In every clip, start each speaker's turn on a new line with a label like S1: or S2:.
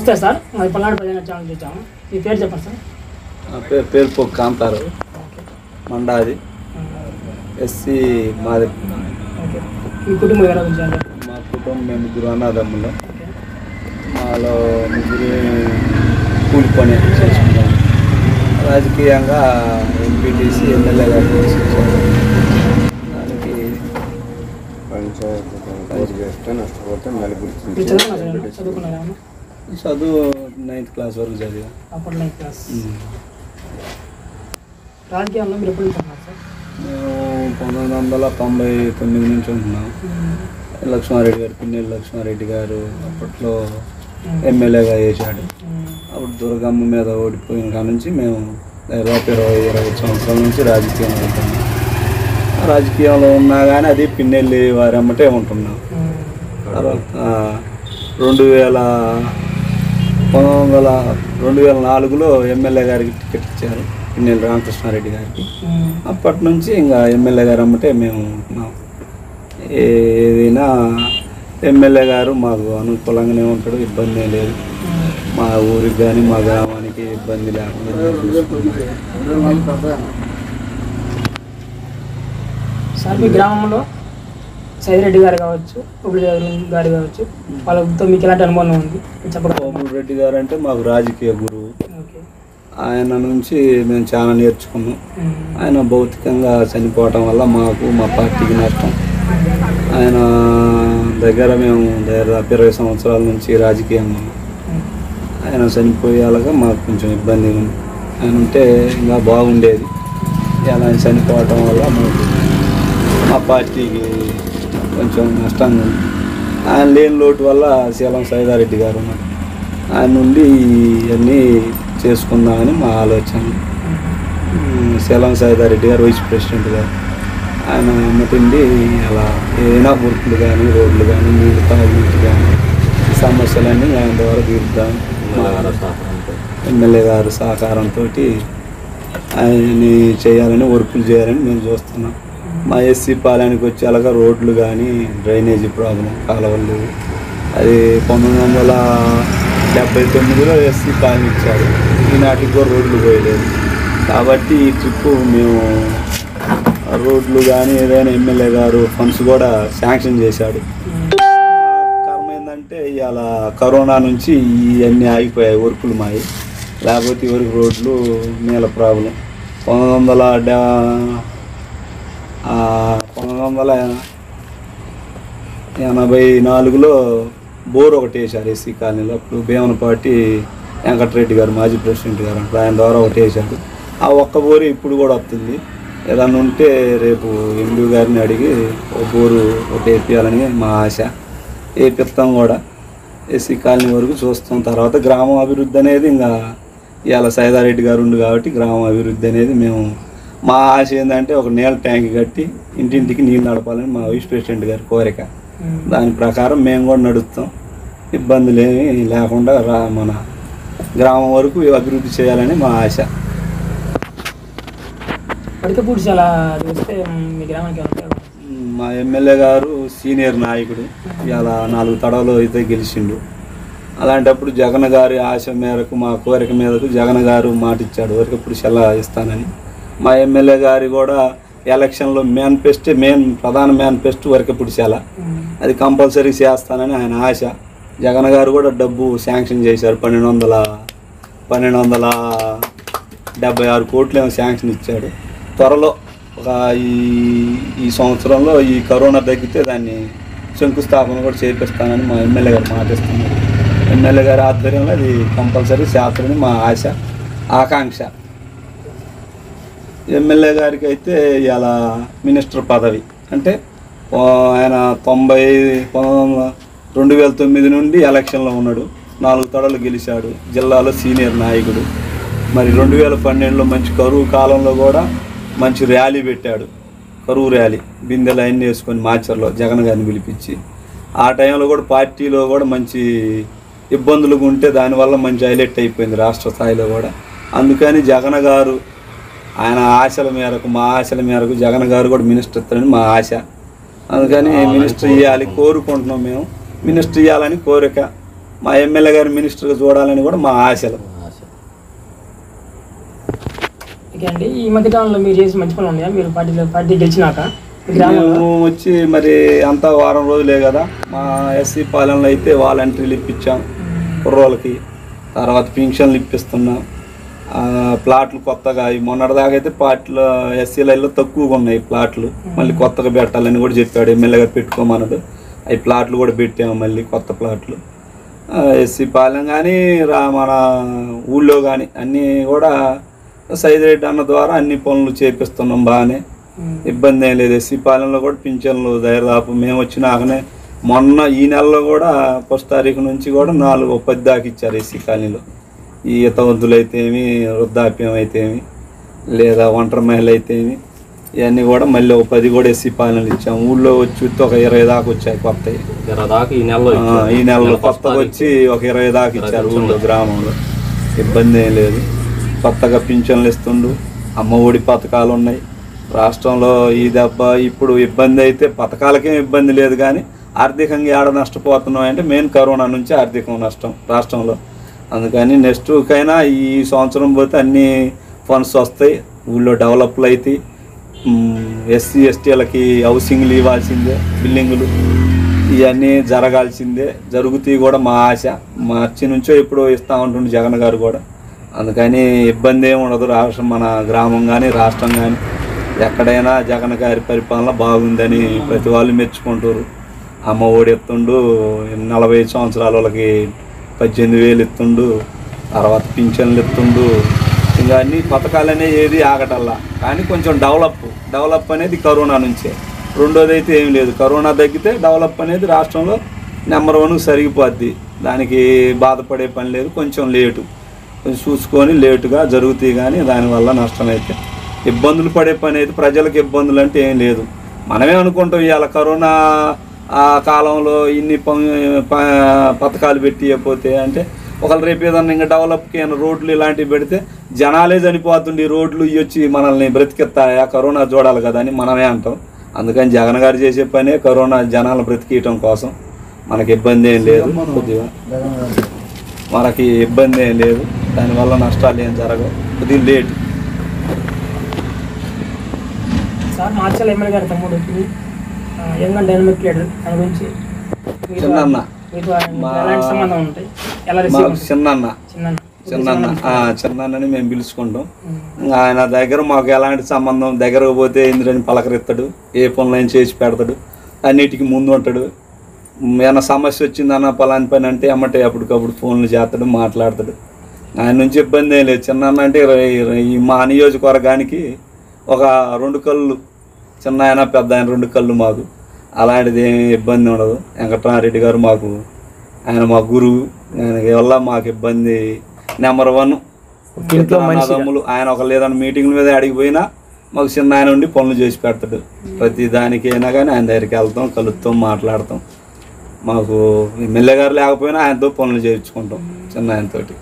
S1: నమస్తే సార్ మాది పల్నాడు ప్రజల ఛానల్ చూసాము మీ పేరు చెప్పండి సార్
S2: నా పేరు పేరుపో కాంతారు
S1: ఓకే
S2: మండాది ఎస్సీ మాది
S1: ఓకే మీ కుటుంబం ఎలా ఉంచాలి
S2: మా కుటుంబం మేము ముగ్గురు అన్నదమ్ములు
S1: ఓకే
S2: మాలో ముగ్గురు కూలి పని చేసుకుంటాం రాజకీయంగా ఎంపీటీసీ ఎమ్మెల్యే గారు చేశారు. దానికి
S3: పంచాయతీ చేస్తే నష్టపోతే నలుగురు
S1: మీరు చదువుకున్నారా చదువుకున్నారా ఏమన్నా?
S2: చదువు నైన్త్ క్లాస్ వరకు చదివా
S1: అప్పుడు నైన్త్ క్లాస్ రాజకీయాల్లో మీరు ఎప్పుడు నుంచి ఉన్నారు సార్
S2: మేము పంతొమ్మిది వందల తొంభై తొమ్మిది నుంచి ఉంటున్నాం లక్ష్మారెడ్డి గారు పిన్నెల్లి లక్ష్మారెడ్డి గారు అప్పట్లో ఎమ్మెల్యేగా చేశాడు అప్పుడు దుర్గమ్మ మీద ఓడిపోయిన కాడ నుంచి మేము దాదాపు ఇరవై ఇరవై సంవత్సరాల నుంచి రాజకీయంలో ఉంటున్నాం ఆ రాజకీయంలో ఉన్నా కానీ అది పిన్నెల్లి వారి అమ్మటే ఉంటున్నాం తర్వాత రెండు వేల పంతొమ్మిది వందల రెండు వేల నాలుగులో ఎమ్మెల్యే గారికి టికెట్ ఇచ్చారు పిన్నెల్లి రామకృష్ణారెడ్డి గారికి అప్పటి నుంచి ఇంకా ఎమ్మెల్యే గారు అమ్మటే మేము ఉంటున్నాం ఏదైనా ఎమ్మెల్యే గారు మాకు అనుకూలంగానే ఉంటాడు ఇబ్బంది ఏం లేదు మా ఊరికి కానీ మా గ్రామానికి ఇబ్బంది లేకుండా మేము చూసుకుంటాం.
S1: సార్ మీ గ్రామంలో సైదిరెడ్డి గారు కావచ్చు ఉబ్బుడి గారు గారు కావచ్చు వాళ్ళతో మీకు ఎలాంటి అనుభవం ఉంది మీరు చెప్పడం
S2: బాబు రెడ్డి గారు అంటే మాకు రాజకీయ గురువు
S1: ఓకే
S2: ఆయన నుంచి మేము చాలా నేర్చుకున్నాం ఆయన భౌతికంగా చనిపోవటం వల్ల మాకు మా పార్టీకి నష్టం ఆయన దగ్గర మేము దాదాపు ఇరవై సంవత్సరాల నుంచి రాజకీయంగా ఉన్నాం ఆయన చనిపోయేలాగా మాకు కొంచెం ఇబ్బంది ఉంది ఆయన ఉంటే ఇంకా బాగుండేది ఇలా ఆయన చనిపోవటం వల్ల మాకు మా పార్టీకి కొంచెం నష్టంగా ఉంది ఆయన లేని లోటు వల్ల శీలం సైదారెడ్డి గారు ఉన్నారు ఆయన నుండి ఇవన్నీ చేసుకుందామని మా ఆలోచన ఉమ్, శీలం సైదారెడ్డి గారు వైస్ ప్రెసిడెంట్ గారు ఆయన అమ్మటిండి అలా ఏదైనా వర్కులు కానీ రోడ్లు కానీ నీళ్ళు తాగునీటి కానీ ఈ సమస్యలన్నీ ఆయన ద్వారా తీరుద్దాం ఎమ్మెల్యే గారు సహకారంతో ఆయన్ని చేయాలని వర్కులు చేయాలని మేము చూస్తున్నాం మా ఎస్సీ పాలనకి వచ్చి అలాగా రోడ్లు కానీ డ్రైనేజీ ప్రాబ్లం కాలువలు అది పంతొమ్మిది వందల డెబ్బై తొమ్మిదిలో ఎస్సీ పాలన ఇచ్చారు ఈనాటికి కూడా రోడ్లు పోయలేదు కాబట్టి ఈ ట్రిప్పు మేము ఆ రోడ్లు కానీ ఏదైనా ఎమ్మెల్యే గారు ఫండ్స్ కూడా శాంక్షన్ చేశాడు కర్మ ఏంటంటే ఇవాళ కరోనా నుంచి ఇవన్నీ ఆగిపోయాయి వర్కులు మావి లేకపోతే ఎవరికి రోడ్లు నేల ప్రాబ్లం పంతొమ్మిది వందల డా- ఆ, పంతొమ్మిది వందల ఎనభై నాలుగులో బోర్ ఒకటి వేశారు ఎస్సీ కాలనీలో అప్పుడు భీమనపాటి వెంకటరెడ్డి గారు మాజీ ప్రెసిడెంట్ గారు అంటారు ఆయన ద్వారా ఒకటి వేశాడు ఆ ఒక్క బోరు ఇప్పుడు కూడా వస్తుంది ఏదన్నా ఉంటే రేపు ఎండు గారిని అడిగి ఒక బోరు ఒకటి వేపియాలని మా ఆశ వేపిస్తాం కూడా ఎస్సీ కాలనీ వరకు చూస్తాం తర్వాత గ్రామం అభివృద్ధి అనేది ఇంకా ఇవాళ సైదారెడ్డి గారు ఉండు కాబట్టి గ్రామం అభివృద్ధి అనేది మేము మా ఆశ ఏంటంటే ఒక నీళ్ళ ట్యాంక్ కట్టి ఇంటింటికి నీళ్ళు నడపాలని మా వైస్ ప్రెసిడెంట్ గారి కోరిక దాని ప్రకారం మేము కూడా నడుస్తాం ఇబ్బందులు ఏమీ లేకుండా రా మన గ్రామం వరకు అభివృద్ధి చేయాలని మా ఆశ
S1: పడితే చాలా చూస్తే మీ గ్రామానికి ఏమైనా ఉపయోగం?
S2: మా ఎమ్మెల్యే గారు సీనియర్ నాయకుడు ఇలా నాలుగు తడవలు అయితే గెలిచిండు అలాంటప్పుడు జగన్ గారి ఆశ మేరకు మా కోరిక మేరకు జగన్ గారు మాట ఇచ్చాడు వరకప్పుడు సెలవు ఇస్తానని మా ఎమ్మెల్యే గారి కూడా ఎలక్షన్లో మేనిఫెస్టే మెయిన్ ప్రధాన మేనిఫెస్టో వరకప్పుడు సెల అది కంపల్సరీ చేస్తానని ఆయన ఆశ జగన్ గారు కూడా డబ్బు శాంక్షన్ చేశారు పన్నెండు వందల పన్నెండు వందల డెబ్బై ఆరు కోట్లు ఏమో శాంక్షన్ ఇచ్చాడు త్వరలో ఒక ఈ ఈ సంవత్సరంలో ఈ కరోనా తగ్గితే దాన్ని శంకుస్థాపన కూడా చేపిస్తానని మా ఎమ్మెల్యే గారు మాటిస్తున్నారు ఎమ్మెల్యే గారి ఆధ్వర్యంలో అది కంపల్సరీ చేస్తారని మా ఆశ ఆకాంక్ష ఎమ్మెల్యే గారికి అయితే ఇలా మినిస్టర్ పదవి అంటే ఆ, ఆయన తొంభై పంతొమ్మిది వందల రెండు వేల తొమ్మిది నుండి ఎలక్షన్లో ఉన్నాడు నాలుగు తడలు గెలిచాడు జిల్లాలో సీనియర్ నాయకుడు మరి రెండు వేల పన్నెండులో మంచి కరువు కాలంలో కూడా మంచి ర్యాలీ పెట్టాడు కరువు ర్యాలీ బిందెలు అన్నీ వేసుకొని మాచర్లో జగన్ గారిని పిలిపించి ఆ టైంలో కూడా పార్టీలో కూడా మంచి ఇబ్బందులు ఉంటే దానివల్ల మంచి హైలైట్ అయిపోయింది రాష్ట్ర స్థాయిలో కూడా అందుకని జగన్ గారు ఆయన ఆశల మేరకు మా ఆశల మేరకు జగన్ గారు కూడా మినిస్టర్ ఇస్తారని మా ఆశ అందుకని మినిస్టర్ ఇవ్వాలి కోరుకుంటున్నాం మేము మినిస్టర్ ఇవ్వాలని కోరిక మా ఎమ్మెల్యే గారి మినిస్టర్గా చూడాలని కూడా మా ఆశలు
S1: ఓకే అండి ఈ మధ్య కాలంలో మీరు చేసిన మంచి పనులు ఉన్నాయా మీరు పార్టీలో పార్టీ గెలిచినాక మీ గ్రామంలో
S2: మేము వచ్చి మరి అంతా వారం రోజులే కదా మా ఎస్సీ పాలనలో అయితే వాలంటీర్లు ఇప్పించాం కుర్రోళ్ళకి తర్వాత పింఛన్లు ఇప్పిస్తున్నాం ఆ, ప్లాట్లు కొత్తగా ఈ మొన్నటిదాకా అయితే ప్లాట్లు ఎస్సీలలో తక్కువగా ఉన్నాయి ప్లాట్లు మళ్ళీ కొత్తగా పెట్టాలని కూడా చెప్పాడు ఎమ్మెల్యే గారు పెట్టుకోమన్నాడు అవి ప్లాట్లు కూడా పెట్టాము మళ్ళీ కొత్త ప్లాట్లు ఎస్సీ పాలెం కానీ రా మన ఊళ్ళో కానీ అన్నీ కూడా సైదిరెడ్డి అన్న ద్వారా అన్ని పనులు చేపిస్తున్నాం బాగానే
S1: ఉమ్.
S2: ఇబ్బంది ఏం లేదు ఎస్సీ పాలనలో కూడా పింఛన్లు దయదాపు మేము వచ్చినాకనే మొన్న ఈ నెలలో కూడా ఫస్ట్ తారీఖు నుంచి కూడా నాలుగు పది దాకా ఇచ్చారు ఎస్సీ కాలనీలో ఈ ఈతవంతులు అయితేమి వృద్ధాప్యం అయితేమి లేదా ఒంటరి మహిళ అయితేమి ఇవన్నీ కూడా మళ్ళీ ఒక పది కూడా ఎస్సీ పాలనలు ఇచ్చాం ఊళ్ళో వచ్చి ఉత్తి ఒక ఇరవై దాకా వచ్చాయి కొత్తవి
S4: జర దాకా ఈ నెలలో
S2: ఆ,
S4: ఇచ్చారు.
S2: ఈ నెలలో
S4: నెల ఫస్ట్
S2: కొత్తగా
S4: తారీఖు.
S2: వచ్చి ఒక ఇరవై దాకా ఇచ్చారు
S4: ఇరవై
S2: ఊళ్ళో గ్రామంలో ఇబ్బంది ఏం లేదు కొత్తగా పింఛన్లు ఇస్తుండు అమ్మ ఒడి పథకాలు ఉన్నాయి రాష్ట్రంలో ఈ దెబ్బ ఇప్పుడు ఇబ్బంది అయితే పథకాలకేం ఇబ్బంది లేదు కానీ ఆర్థికంగా ఏడ నష్టపోతున్నాం అంటే మెయిన్ కరోనా నుంచి ఆర్థిక నష్టం రాష్ట్రంలో అందుకని నెక్స్ట్కైనా ఈ సంవత్సరం పోతే అన్ని ఫండ్స్ వస్తాయి ఊళ్ళో డెవలప్లు అవుతాయి ఎస్సీ ఎస్టీలకి హౌసింగ్లు ఇవ్వాల్సిందే బిల్డింగులు ఇవన్నీ జరగాల్సిందే జరుగుతాయి కూడా మా ఆశ మార్చి నుంచో ఇప్పుడు ఇస్తా ఉంటుండే జగన్ గారు కూడా అందుకని ఇబ్బంది ఏమి ఉండదు రాష్ట్రం మన గ్రామం కానీ రాష్ట్రం కానీ ఎక్కడైనా జగన్ గారి పరిపాలన బాగుందని ప్రతి వాళ్ళు మెచ్చుకుంటారు అమ్మ ఒడి ఎత్తుండు నలభై ఐదు సంవత్సరాల వాళ్ళకి పద్దెనిమిది వేలు ఎత్తుండు తర్వాత పింఛన్లు ఎత్తుండు ఇంకా అన్ని పథకాలు అనేవి ఏది ఆగటల్లా కానీ కొంచెం డెవలప్ డెవలప్ అనేది కరోనా నుంచే రెండోది అయితే ఏం లేదు కరోనా తగ్గితే డెవలప్ అనేది రాష్ట్రంలో నెంబర్ వన్ సరిగిపోద్ది దానికి బాధపడే పని లేదు కొంచెం లేటు కొంచెం చూసుకొని లేటుగా జరుగుతాయి కానీ దానివల్ల నష్టం అయితే ఇబ్బందులు పడే పని అయితే ప్రజలకు ఇబ్బందులు అంటే ఏం లేదు మనమే అనుకుంటాం ఇవాళ కరోనా ఆ కాలంలో ఇన్ని ప- ప- పథకాలు పెట్టి ఇవ్వకపోతే అంటే ఒకళ్ళు రేపు ఏదన్నా ఇంకా డెవలప్కి ఏమైనా రోడ్లు ఇలాంటివి పెడితే జనాలే చనిపోతుండే రోడ్లు ఇవి వచ్చి మనల్ని బ్రతికెత్తాయా కరోనా చూడాలి కదా అని మనమే అంటాం అందుకని జగన్ గారు చేసే పనే కరోనా జనాలు బ్రతికియటం కోసం మనకి ఇబ్బంది ఏం లేదు కొద్దిగా మనకి ఇబ్బంది ఏం లేదు దానివల్ల నష్టాలు ఏం జరగవు కొద్దిగా లేట్
S1: సార్ మార్చల్ ఎమ్మెల్యే గారి తమ్ముడు యంగ్ అండ్ డైనమిక్ లీడర్ దాని గురించి మీతో-
S2: చిన్నన్న.
S1: మీతో ఆయనకి
S2: మా-
S1: ఎలాంటి సంబంధం ఉంటాయి ఎలా
S2: మా
S1: రిసీవ్ ఉంటుంది?
S2: చిన్నన్న
S1: చిన్న
S2: చిన్నన్న ఆ, చిన్నన్నని మేము పిలుచుకుంటాం
S1: ఉమ్.
S2: ఆయన దగ్గర మాకు ఎలాంటి సంబంధం దగ్గరకు పోతే ఇంద్రని పలకరిస్తాడు ఏ పనులైనా చేసి పెడతాడు అన్నిటికీ ముందు ఉంటాడు ఏమైనా సమస్య వచ్చిందన్న పలాని పని అంటే అమ్మటే అప్పటికప్పుడు ఫోన్లు చేస్తాడు మాట్లాడతాడు ఆయన నుంచి ఇబ్బంది ఏం లేదు చిన్న అంటే ఇరవై- ఈ మా నియోజకవర్గానికి ఒక రెండు కళ్ళు చిన్న ఆయన పెద్ద ఆయన రెండు కళ్ళు మాకు అలాంటిది ఏమి ఇబ్బంది ఉండదు వెంకటరామరెడ్డి గారు మాకు ఆయన మా గురువు ఆయన వల్ల మాకు ఇబ్బంది నెంబర్ వన్
S1: ఇంట్లో మనిషిగా.
S2: అన్నదమ్ములు ఆయన ఒక లేదన్న మీటింగ్ల మీద అడిగి పోయినా మాకు చిన్న ఆయన ఉండి పనులు చేసి పెడతాడు ప్రతి దానికి అయినా కానీ ఆయన దగ్గరికి వెళ్తాం కలుస్తాం మాట్లాడతాం మాకు ఎమ్మెల్యే గారు లేకపోయినా ఆయనతో పనులు చేయించుకుంటాం చిన్న ఆయనతోటి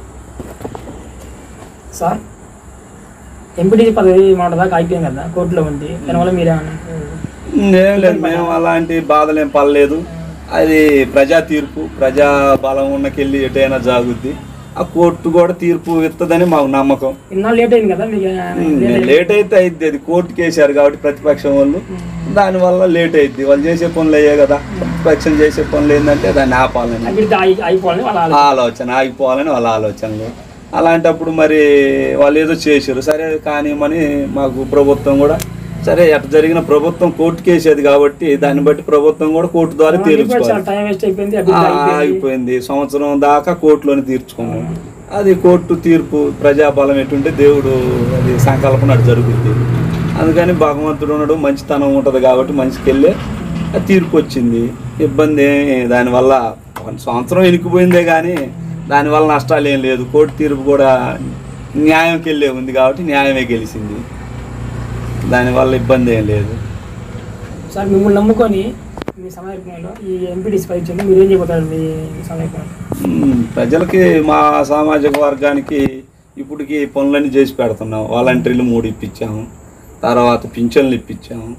S1: సార్ ఎంపీటీసీ పదవి మాట దాకా అయిపోయింది కదా కోర్టులో ఉంది దానివల్ల మీరేమన్నా
S2: ఏం లేదు మేము అలాంటి బాధలు ఏం పడలేదు అది ప్రజా తీర్పు ప్రజా బలం ఉన్నకెళ్ళి ఎటైనా జాగుద్ది ఆ కోర్టు కూడా తీర్పు ఇస్తుందని మాకు నమ్మకం
S1: ఇన్నాళ్ళు లేట్ అయింది కదా మీకు
S2: ఉమ్, లేట్ అయితే అయింది అది కోర్టుకి వేసారు కాబట్టి ప్రతిపక్షం వాళ్ళు దానివల్ల లేట్ అయింది వాళ్ళు చేసే పనులు అయ్యే కదా ప్రతిపక్షం చేసే పనులు ఏంటంటే దాన్ని ఆపాలని
S1: అభివృద్ధి ఆగి- అయిపోవాలని వాళ్ళ ఆలోచన.
S2: ఆలోచన ఆగిపోవాలని వాళ్ళ ఆలోచనలు అలాంటప్పుడు మరి వాళ్ళు ఏదో చేశారు సరే కానివ్వమని మాకు ప్రభుత్వం కూడా సరే ఎట్ జరిగిన ప్రభుత్వం కోర్టు కేసేది కాబట్టి దాన్ని బట్టి ప్రభుత్వం కూడా కోర్టు ద్వారా
S1: మీకు కూడా చాలా
S2: తీర్చుకోవాలి
S1: టైం వేస్ట్ అయిపోయింది
S2: ఆ,
S1: అభివృద్ధి అయిపోయింది
S2: ఆగిపోయింది సంవత్సరం దాకా కోర్టులోనే తీర్చుకున్నాం అది కోర్టు తీర్పు ప్రజాబలం ఎటుంటే దేవుడు అది సంకల్పన అటు జరుగుద్ది అందుకని భగవంతుడు ఉన్నాడు మంచితనం ఉంటుంది కాబట్టి మంచికి వెళ్ళే ఆ తీర్పు వచ్చింది ఇబ్బంది ఏమి దానివల్ల ఒక సంవత్సరం వెనుకపోయిందే కానీ దానివల్ల నష్టాలు ఏం లేదు కోర్టు తీర్పు కూడా న్యాయంకి వెళ్ళే ఉంది కాబట్టి న్యాయమే గెలిచింది దానివల్ల ఇబ్బంది ఏం లేదు
S1: సార్ మిమ్మల్ని నమ్ముకొని మీ సమర్పణలో ఈ ఎంపీటీసీ పదవి ఇచ్చింది మీరు ఏం చేయబోతారు మీ సమర్పణ
S2: మ్మ్. ప్రజలకి మా సామాజిక వర్గానికి ఇప్పటికి పనులన్నీ చేసి పెడుతున్నాం వాలంటీర్లు మూడు ఇప్పించాము తర్వాత పింఛన్లు ఇప్పించాము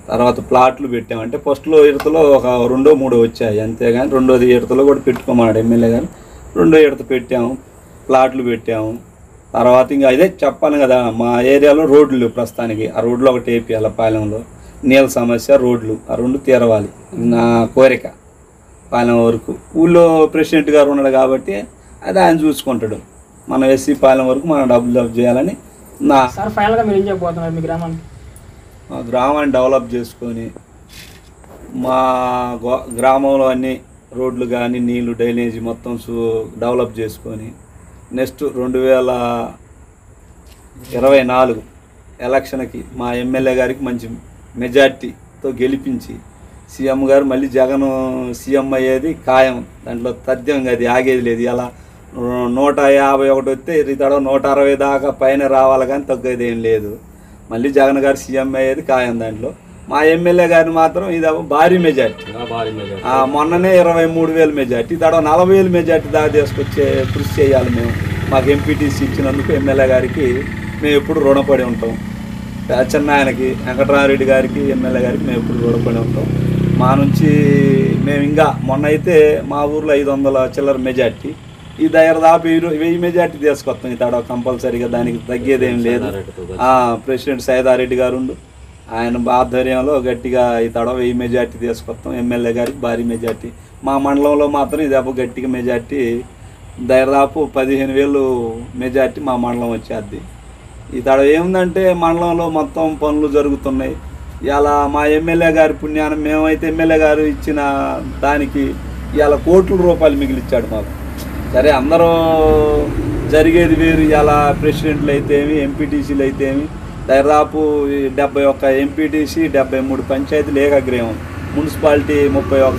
S2: తర్వాత ప్లాట్లు పెట్టాం అంటే ఫస్ట్లో ఇడతలో ఒక రెండో మూడో వచ్చాయి అంతేగాని రెండోది ఇడతలో కూడా పెట్టుకోమన్నాడు ఎమ్మెల్యే గారు రెండో ఇడత పెట్టాము ప్లాట్లు పెట్టాము తర్వాత ఇంకా ఇదే చెప్పాను కదా మా ఏరియాలో రోడ్లు లేవు ప్రస్తుతానికి ఆ రోడ్లు ఒకటి వేపియాలి పాలెంలో నీళ్ళ సమస్య రోడ్లు ఆ రెండు తీరవాలి నా కోరిక పాలెం వరకు ఊళ్ళో ప్రెసిడెంట్ గారు ఉన్నాడు కాబట్టి అది ఆయన చూసుకుంటాడు మనం ఎస్సీ పాలెం వరకు మనం డబ్బులు డబ్బు చేయాలని నా
S1: సార్ ఫైనల్గా మీరు ఏం చెప్పబోతున్నారు మీ గ్రామానికి
S2: మా గ్రామాన్ని డెవలప్ చేసుకొని మా గో- గ్రామంలో అన్ని రోడ్లు కానీ నీళ్లు డ్రైనేజీ మొత్తం సు డెవలప్ చేసుకొని నెక్స్ట్ రెండు వేల ఇరవై నాలుగు ఎలక్షన్కి మా ఎమ్మెల్యే గారికి మంచి మెజార్టీతో గెలిపించి సీఎం గారు మళ్ళీ జగన్ సీఎం అయ్యేది ఖాయం దాంట్లో తథ్యం అది ఆగేది లేదు ఇలా నూట యాభై ఒకటి వస్తే ఇతడ నూట అరవై దాకా పైన రావాలి కానీ తగ్గేది ఏం లేదు మళ్ళీ జగన్ గారు సీఎం అయ్యేది ఖాయం దాంట్లో మా ఎమ్మెల్యే గారిని మాత్రం ఇది భారీ మెజార్టీ ఆ, మొన్ననే ఇరవై మూడు వేల మెజార్టీ తడ నలభై వేల మెజార్టీ దాకా తీసుకొచ్చే కృషి చేయాలి మేము మాకు ఎంపీటీసీ ఇచ్చినందుకు ఎమ్మెల్యే గారికి మేము ఎప్పుడు రుణపడి ఉంటాం చిన్న ఆయనకి వెంకటరామరెడ్డి గారికి ఎమ్మెల్యే గారికి మేము ఎప్పుడు రుణపడి ఉంటాం మా నుంచి మేము ఇంకా మొన్న అయితే మా ఊర్లో ఐదు వందల చిల్లర మెజార్టీ ఈ దగ్గర దాపు వెయ్యి వెయ్యి మెజార్టీ తీసుకొస్తాం ఈ తడ కంపల్సరీగా దానికి తగ్గేదేం లేదు ఆ, ప్రెసిడెంట్ సైదారెడ్డి గారు ఉండు ఆయన ఆధ్వర్యంలో గట్టిగా ఈ తడ వెయ్యి మెజార్టీ తీసుకొస్తాం ఎమ్మెల్యే గారికి భారీ మెజార్టీ మా మండలంలో మాత్రం ఇది అప్పుడు గట్టిగా మెజార్టీ దాదాపు పదిహేను వేలు మెజార్టీ మా మండలం వచ్చేది ఈ తడ ఏముందంటే మండలంలో మొత్తం పనులు జరుగుతున్నాయి ఇలా మా ఎమ్మెల్యే గారి పుణ్యానం మేమైతే ఎమ్మెల్యే గారు ఇచ్చిన దానికి ఇలా కోట్ల రూపాయలు మిగిలిచ్చాడు మాకు సరే అందరూ జరిగేది వేరు ఇలా ప్రెసిడెంట్లు అయితేమి ఎంపీటీసీలు అయితేమి దాదాపు ఈ డెబ్బై ఒక్క ఎంపీటీసీ డెబ్బై మూడు పంచాయతీలు ఏకగ్రీవం మున్సిపాలిటీ ముప్పై ఒక్క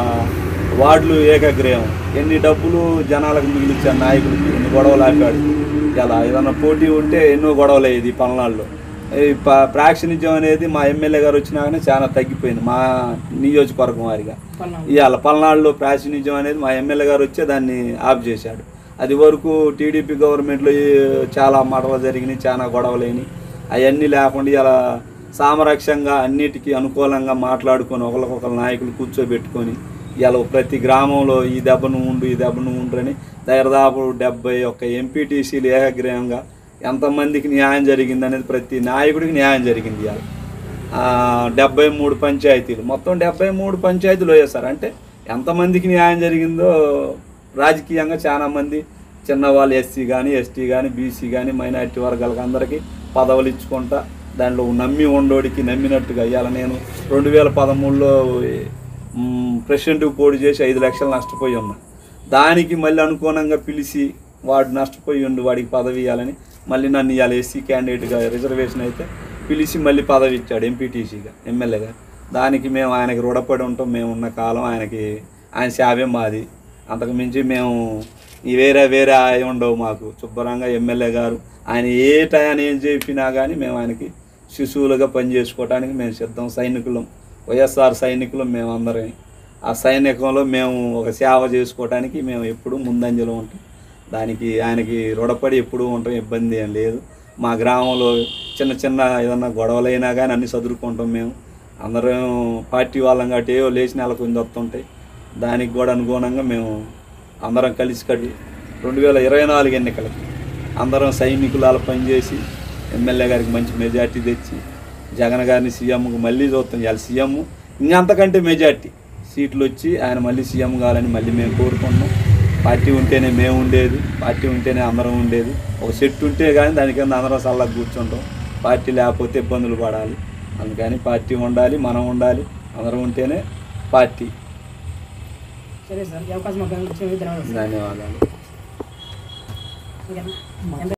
S2: వార్డులు ఏకగ్రీవం ఎన్ని డబ్బులు జనాలకు మిగిలిచ్చారు నాయకులకి ఎన్ని గొడవలు ఆపాడు ఇలా ఏదన్నా పోటీ ఉంటే ఎన్నో గొడవలు అయ్యేది ఈ పల్నాడులో ఈ ప- ప్రాక్షణిజ్యం అనేది మా ఎమ్మెల్యే గారు వచ్చినాకనే చాలా తగ్గిపోయింది మా నియోజకవర్గం వారిగా
S1: పల్నాడు.
S2: ఇవాళ పల్నాడులో ప్రాతినిధ్యం అనేది మా ఎమ్మెల్యే గారు వచ్చే దాన్ని ఆఫ్ చేశాడు అది వరకు టీడీపీ గవర్నమెంట్లో ఈ చాలా మడవలు జరిగినాయి చాలా గొడవలైనవి అవన్నీ లేకుండా ఇలా సామరస్యంగా అన్నిటికీ అనుకూలంగా మాట్లాడుకొని ఒకరికొకరు నాయకులు కూర్చోబెట్టుకొని ఇలా ప్రతి గ్రామంలో ఈ దెబ్బను ఉండు ఈ దెబ్బను ఉండ్రని దాదాపు డెబ్బై ఒక్క ఎంపీటీసీలు ఏకగ్రీవంగా ఎంతమందికి న్యాయం జరిగింది అనేది ప్రతి నాయకుడికి న్యాయం జరిగింది ఇవాళ ఆ, డెబ్బై మూడు పంచాయతీలు మొత్తం డెబ్బై మూడు పంచాయతీలు వేసారు అంటే ఎంతమందికి న్యాయం జరిగిందో రాజకీయంగా చాలా మంది చిన్నవాళ్ళు ఎస్సీ కానీ ఎస్టీ కానీ బీసీ కానీ మైనారిటీ వర్గాలకు అందరికీ పదవులు ఇచ్చుకుంటా దాంట్లో నమ్మి ఉండోడికి నమ్మినట్టుగా ఇవాళ నేను రెండు వేల పదమూడులో ప్రెసిడెంట్కి పోటీ చేసి ఐదు లక్షలు నష్టపోయి ఉన్నా దానికి మళ్ళీ అనుకోనంగా పిలిచి వాడు నష్టపోయి ఉండు వాడికి పదవి ఇవ్వాలని మళ్ళీ నన్ను ఇవాళ ఎస్సీ క్యాండిడేట్గా రిజర్వేషన్ అయితే పిలిచి మళ్ళీ పదవి ఇచ్చాడు ఎంపీటీసీగా ఎమ్మెల్యేగా దానికి మేము ఆయనకి రుణపడి ఉంటాం మేము ఉన్న కాలం ఆయనకి ఆయన సేవే మాది అంతకు మించి మేము ఈ వేరే వేరే అయి ఉండవు మాకు శుభ్రంగా ఎమ్మెల్యే గారు ఆయన ఏ టయాన్ని ఏం చెప్పినా కానీ మేము ఆయనకి శిశువులుగా పనిచేసుకోవడానికి మేము సిద్ధం సైనికులం వైఎస్ఆర్ సైనికులం మేము అందరం ఆ సైనికంలో మేము ఒక సేవ చేసుకోవడానికి మేము ఎప్పుడూ ముందంజలో ఉంటాం దానికి ఆయనకి రుణపడి ఎప్పుడూ ఉంటాం ఇబ్బంది ఏం లేదు మా గ్రామంలో చిన్న చిన్న ఏదన్నా గొడవలైనా కానీ అన్ని చదువుకుంటాం మేము అందరం పార్టీ వాళ్ళం కాబట్టి ఏవో లేచి నెల కొంచెం వస్తుంటాయి దానికి కూడా అనుగుణంగా మేము అందరం కలిసి కట్టి రెండు వేల ఇరవై నాలుగు ఎన్నికలకి అందరం సైనికులాల పనిచేసి ఎమ్మెల్యే గారికి మంచి మెజార్టీ తెచ్చి జగన్ గారిని సీఎంకు మళ్ళీ చూస్తాం ఇవాళ సీఎం ఇంకంతకంటే మెజార్టీ సీట్లు వచ్చి ఆయన మళ్ళీ సీఎం కావాలని మళ్ళీ మేము కోరుకుంటున్నాం పార్టీ ఉంటేనే మేము ఉండేది పార్టీ ఉంటేనే అందరం ఉండేది ఒక సెట్ ఉంటే కానీ దాని కింద అందరం చల్లగా కూర్చుంటాం పార్టీ లేకపోతే ఇబ్బందులు పడాలి అందుకని పార్టీ ఉండాలి మనం ఉండాలి అందరం ఉంటేనే పార్టీ
S1: సరే సార్ ఈ అవకాశం మాకు ఇచ్చినందుకు ధన్యవాదాలు
S2: ధన్యవాదాలు
S1: ఓకేనా? ఎంత